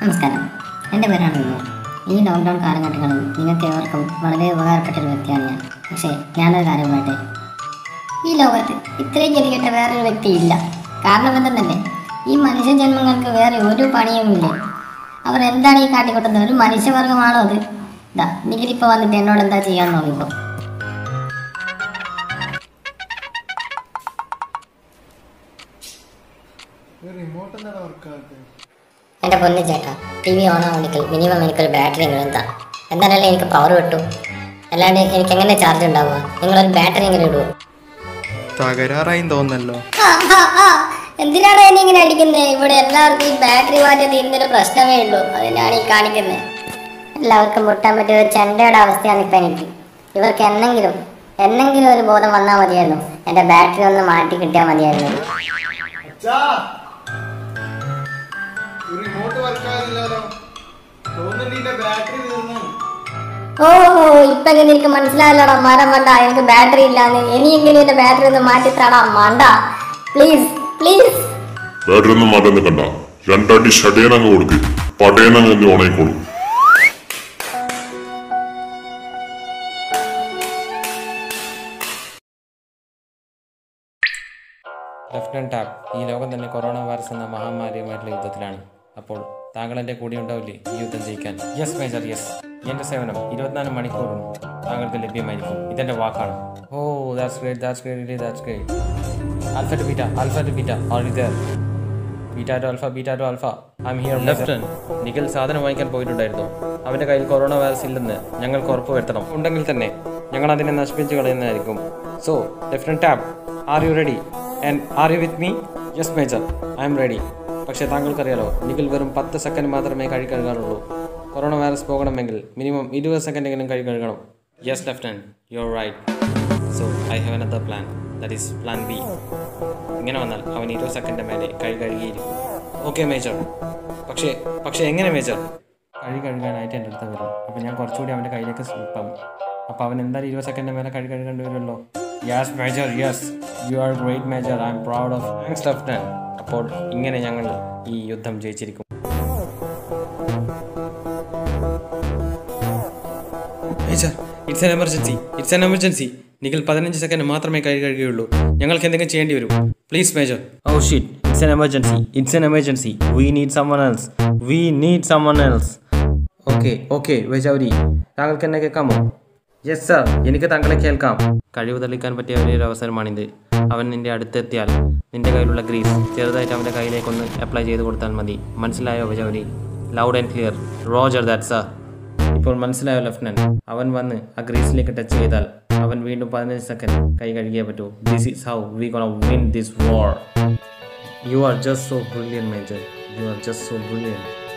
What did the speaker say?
നമസ്കാരം എൻ്റെ പേരാണ് വിമോൾ ഈ ലോക്ക്ഡൗൺ കാലഘട്ടങ്ങളിൽ നിങ്ങൾക്ക് ഏവർക്കും വളരെ ഉപകാരപ്പെട്ട ഒരു വ്യക്തിയാണ് ഞാൻ പക്ഷേ ഞാനൊരു കാര്യം പറയട്ടെ ഈ ലോകത്ത് ഇത്രയും ഗതികെട്ട വേറൊരു വ്യക്തി ഇല്ല കാരണം എന്തെന്നല്ലേ ഈ മനുഷ്യ ജന്മങ്ങൾക്ക് വേറെ ഒരു പണിയുമില്ല അവർ എന്താണ് ഈ കാട്ടിക്കൊട്ടുന്നത് ഒരു മനുഷ്യവർഗമാണോ അത് ഇതാ നിഖിലിപ്പോൾ വന്നിട്ട് എന്നോട് എന്താ ചെയ്യാൻ നോക്കിക്കോ റിമോട്ട് എന്താണ് വർക്കാകത്ത് എൻ്റെ പൊന്നു ചേട്ടാ ടി വി ഓൺ ആവണമെങ്കിൽ മിനിമം എനിക്കൊരു ബാറ്ററി എങ്കിലും എന്താ എന്നാലല്ലേ എനിക്ക് പവർ കിട്ടും അല്ലാണ്ട് എനിക്ക് എങ്ങനെ ചാർജ് ഉണ്ടാവുക നിങ്ങളൊരു ബാറ്ററി എങ്കിലും ഇടുമോ തകരാറായി തോന്നല്ലോ എന്തിനാണ് എന്നെ ഇങ്ങനെ അടിക്കുന്നത് ഇവിടെ എല്ലാവർക്കും ഈ ബാറ്ററി മാറ്റി തീരുന്നൊരു പ്രശ്നമേ ഉള്ളൂ അതിനാണ് ഈ കാണിക്കുന്നത് എല്ലാവർക്കും മുട്ടാൻ പറ്റിയ ഒരു ചെണ്ടയുടെ അവസ്ഥയാണ് ഇപ്പം എനിക്ക് ഇവർക്ക് എന്നെങ്കിലും എന്നെങ്കിലും ഒരു ബോധം വന്നാൽ മതിയായിരുന്നു എൻ്റെ ബാറ്ററി ഒന്ന് മാറ്റി കിട്ടിയാൽ മതിയായിരുന്നു റിമോട്ട് വർക്കാകില്ലല്ലോ തോന്നുന്നുണ്ട് ബാറ്ററി തീർന്നു ഓ ഇപ്പൊ എങ്ങനെ എനിക്ക് മനസ്സിലായല്ലോടാ മരം വേണ്ട എനിക്ക് ബാറ്ററി ഇല്ലാന്ന് ഇനിയെങ്കിലും എൻ്റെ ബാറ്ററി ഒന്ന് മാറ്റി തടാ വേണ്ട പ്ലീസ് പ്ലീസ് ബാറ്ററി ഒന്നും മാറ്റാൻ നിൽക്കണ്ട രണ്ടടി ഷടേനങ്ങ് കൊടുക്ക് പടേനങ്ങ് എന്ത് ഉണയിക്കോളൂ ലെഫ്റ്റനന്റ് ടാപ്പ് ഈ ലോകം തന്നെ കൊറോണ വൈറസ് എന്ന മഹാമാരിയുമായിട്ടുള്ള യുദ്ധത്തിലാണ് അപ്പോൾ താങ്കൾ എൻ്റെ കൂടെ ഉണ്ടാവില്ലേ ഈ യുദ്ധം ജയിക്കാൻ യെസ് മേജർ യെസ് എൻ്റെ സേവനം ഇരുപത്തിനാല് മണിക്കൂറും താങ്കൾക്ക് ലഭ്യമായിരിക്കും ഇതെൻ്റെ വാക്കാണ് oh that's great that's great that's great alpha to beta alpha to beta already there beta to alpha beta to alpha I'm here lieutenant Nikhil സാധനം വാങ്ങിക്കാൻ പോയിട്ടുണ്ടായിരുന്നു അവൻ്റെ കയ്യിൽ കൊറോണ വൈറസ് ഇല്ലെന്ന് ഞങ്ങൾക്ക് ഉറപ്പ് വരുത്തണം ഉണ്ടെങ്കിൽ തന്നെ ഞങ്ങൾ അതിനെ നശിപ്പിച്ച് കളയുന്നതായിരിക്കും so lieutenant tap are you ready and are you with me yes major I'm ready പക്ഷേ താങ്കൾക്കറിയാലോ നിഖിൽ വെറും പത്ത് സെക്കൻഡ് മാത്രമേ കഴി കഴുകാറുള്ളൂ കൊറോണ വൈറസ് പോകണമെങ്കിൽ മിനിമം ഇരുപത് സെക്കൻഡെങ്കിലും കഴി കഴുകണം yes lieutenant you are right so I have another plan that is plan B ഇങ്ങനെ വന്നാൽ അവൻ ഇരുപത് സെക്കൻഡ് മേലെ കഴി കഴുകിയിരിക്കും ഓക്കെ മേജർ പക്ഷേ പക്ഷേ എങ്ങനെ മേജർ കഴി കഴുകാനായിട്ട് എൻ്റെ അടുത്ത് വരും അപ്പോൾ ഞാൻ കുറച്ചുകൂടി അവൻ്റെ കയ്യിലേക്ക് സ്ലിപ്പാവും അപ്പോൾ അവൻ എന്തായാലും ഇരുപത് സെക്കൻഡ് മേലെ കഴി കഴുകേണ്ടി വരുമല്ലോ yes major yes you are great major I'm proud of thanks lieutenant അപ്പോൾ ഇങ്ങനെ ഞങ്ങൾ ഈ യുദ്ധം ജയിച്ചിരിക്കും major it's an emergency it's an emergency Nikhil പതിനഞ്ച് സെക്കൻഡ് മാത്രമേ കൈ കഴുകുകയുള്ളൂ ഞങ്ങൾക്ക് എന്തെങ്കിലും ചെയ്യേണ്ടി വരും please major oh shit it's an emergency it's an emergency we need someone else we need someone else okay okay വെജൗരി താങ്കൾക്ക് എന്നെ കേൾക്കാമോ യെസ് സർ എനിക്ക് താങ്കളെ കേൾക്കാം കഴിവ് തെളിയിക്കാൻ പറ്റിയ ഒരു അവസരമാണിത് അവൻ നിന്റെ അടുത്തെത്തിയാൽ നിന്റെ കയ്യിലുള്ള ഗ്രീസ് ചെറുതായിട്ട് അവൻ്റെ കയ്യിലേക്കൊന്ന് അപ്ലൈ ചെയ്ത് കൊടുത്താൽ മതി മനസ്സിലായോ വെജൗരി loud and clear roger that sir ഇപ്പോൾ മനസ്സിലായോ ലെഫ്റ്റനന്റ് അവൻ വന്ന് ആ ഗ്രീസിലേക്ക് ടച്ച് ചെയ്താൽ അവൻ വീണ്ടും പതിനഞ്ച് സെക്കൻഡ് കൈ കഴുകിയേ പറ്റൂ this is how we gonna win this war you are just so brilliant major you are just so brilliant